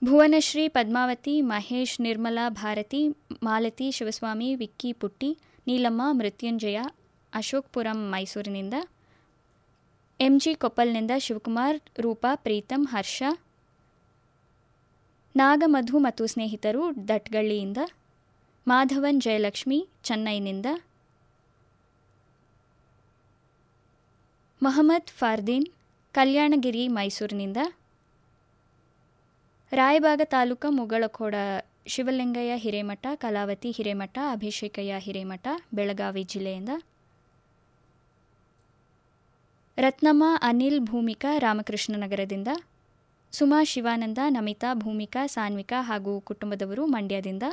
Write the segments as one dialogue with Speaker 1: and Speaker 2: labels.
Speaker 1: ಭುವನಶ್ರೀ ಪದ್ಮಾವತಿ ಮಹೇಶ್ ನಿರ್ಮಲಾ ಭಾರತಿ ಮಾಲತಿ ಶಿವಸ್ವಾಮಿ ವಿಕ್ಕಿ ಪುಟ್ಟಿ ನೀಲಮ್ಮ ಮೃತ್ಯುಂಜಯ ಅಶೋಕ್ಪುರಂ ಮೈಸೂರಿನಿಂದ ಎಂಜಿ ಕೊಪ್ಪಲ್ನಿಂದ ಶಿವಕುಮಾರ್ ರೂಪಾ ಪ್ರೀತಂ ಹರ್ಷ ನಾಗಮಧು ಮತ್ತು ಸ್ನೇಹಿತರು ದಟ್ಗಳ್ಳಿಯಿಂದ ಮಾಧವನ್ ಜಯಲಕ್ಷ್ಮಿ ಚೆನ್ನೈನಿಂದ ಮಹಮ್ಮದ್ ಫಾರ್ದೀನ್ ಕಲ್ಯಾಣಗಿರಿ ಮೈಸೂರಿನಿಂದ ರಾಯಬಾಗ ತಾಲೂಕು ಮುಗಳಖೋಡ ಶಿವಲಿಂಗಯ್ಯ ಹಿರೇಮಠ ಕಲಾವತಿ ಹಿರೇಮಠ ಅಭಿಷೇಕಯ್ಯ ಹಿರೇಮಠ ಬೆಳಗಾವಿ ಜಿಲ್ಲೆಯಿಂದ ರತ್ನಮ್ಮ ಅನಿಲ್ ಭೂಮಿಕಾ ರಾಮಕೃಷ್ಣನಗರದಿಂದ ಸುಮಾ ಶಿವಾನಂದ ನಮಿತಾ ಭೂಮಿಕಾ ಸಾನ್ವಿಕಾ ಹಾಗೂ ಕುಟುಂಬದವರು ಮಂಡ್ಯದಿಂದ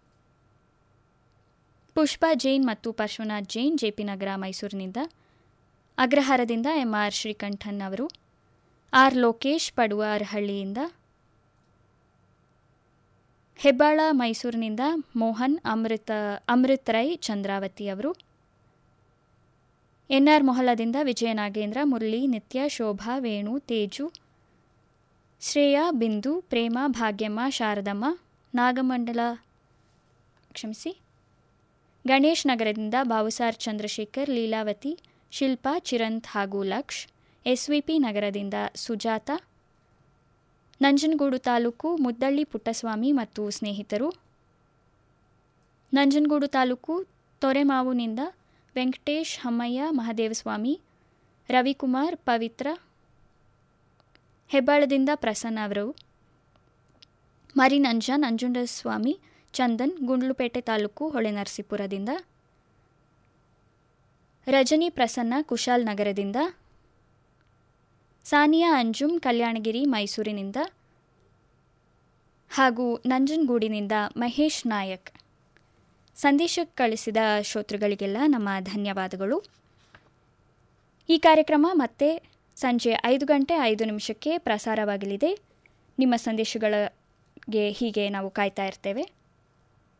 Speaker 1: ಪುಷ್ಪಾ ಜೈನ್ ಮತ್ತು ಪಾರ್ಶ್ವನಾಥ್ ಜೈನ್ ಜೆಪಿ ನಗರ ಮೈಸೂರಿನಿಂದ ಅಗ್ರಹಾರದಿಂದ ಎಂಆರ್ ಶ್ರೀಕಂಠನ್ ಅವರು ಆರ್ ಲೋಕೇಶ್ ಪಡುವಾರಹಳ್ಳಿಯಿಂದ ಹೆಬ್ಬಾಳ ಮೈಸೂರಿನಿಂದ ಮೋಹನ್ ಅಮೃತ ಅಮೃತ್ ರೈ ಚಂದ್ರಾವತಿ ಅವರು ಎನ್ಆರ್ ಮೊಹಲಾದಿಂದ ವಿಜಯನಾಗೇಂದ್ರ ಮುರಳಿ ನಿತ್ಯ ಶೋಭಾ ವೇಣು ತೇಜು ಶ್ರೇಯಾ ಬಿಂದು ಪ್ರೇಮ ಭಾಗ್ಯಮ್ಮ ಶಾರದಮ್ಮ ನಾಗಮಂಡಲ ಕ್ಷಮಿಸಿ ಗಣೇಶ್ ನಗರದಿಂದ ಬಾವುಸಾರ್ ಚಂದ್ರಶೇಖರ್ ಲೀಲಾವತಿ ಶಿಲ್ಪಾ ಚಿರಂತ್ ಹಾಗೂ ಲಕ್ಷ್ ಎಸ್ವಿಪಿ ನಗರದಿಂದ ಸುಜಾತ ನಂಜನಗೂಡು ತಾಲೂಕು ಮುದ್ದಳ್ಳಿ ಪುಟ್ಟಸ್ವಾಮಿ ಮತ್ತು ಸ್ನೇಹಿತರು ನಂಜನಗೂಡು ತಾಲೂಕು ತೊರೆಮಾವುನಿಂದ ವೆಂಕಟೇಶ್ ಹಮ್ಮಯ್ಯ ಮಹದೇವಸ್ವಾಮಿ ರವಿಕುಮಾರ್ ಪವಿತ್ರ ಹೆಬ್ಬಾಳದಿಂದ ಪ್ರಸನ್ನ ಅವರು ಮರಿನಂಜ ನಂಜುಂಡಸ್ವಾಮಿ ಚಂದನ್ ಗುಂಡ್ಲುಪೇಟೆ ತಾಲೂಕು ಹೊಳೆನರಸೀಪುರದಿಂದ ರಜನಿ ಪ್ರಸನ್ನ ಕುಶಾಲ್ ನಗರದಿಂದ ಸಾನಿಯಾ ಅಂಜುಮ್ ಕಲ್ಯಾಣಗಿರಿ ಮೈಸೂರಿನಿಂದ ಹಾಗೂ ನಂಜನಗೂಡಿನಿಂದ ಮಹೇಶ್ ನಾಯಕ್ ಸಂದೇಶ ಕಳಿಸಿದ ಶ್ರೋತೃಗಳಿಗೆಲ್ಲ ನಮ್ಮ ಧನ್ಯವಾದಗಳು ಈ ಕಾರ್ಯಕ್ರಮ ಮತ್ತೆ ಸಂಜೆ ಐದು ಗಂಟೆ ಐದು ನಿಮಿಷಕ್ಕೆ ಪ್ರಸಾರವಾಗಲಿದೆ ನಿಮ್ಮ ಸಂದೇಶಗಳಿಗೆ ಹೀಗೆ ನಾವು ಕಾಯ್ತಾ ಇರ್ತೇವೆ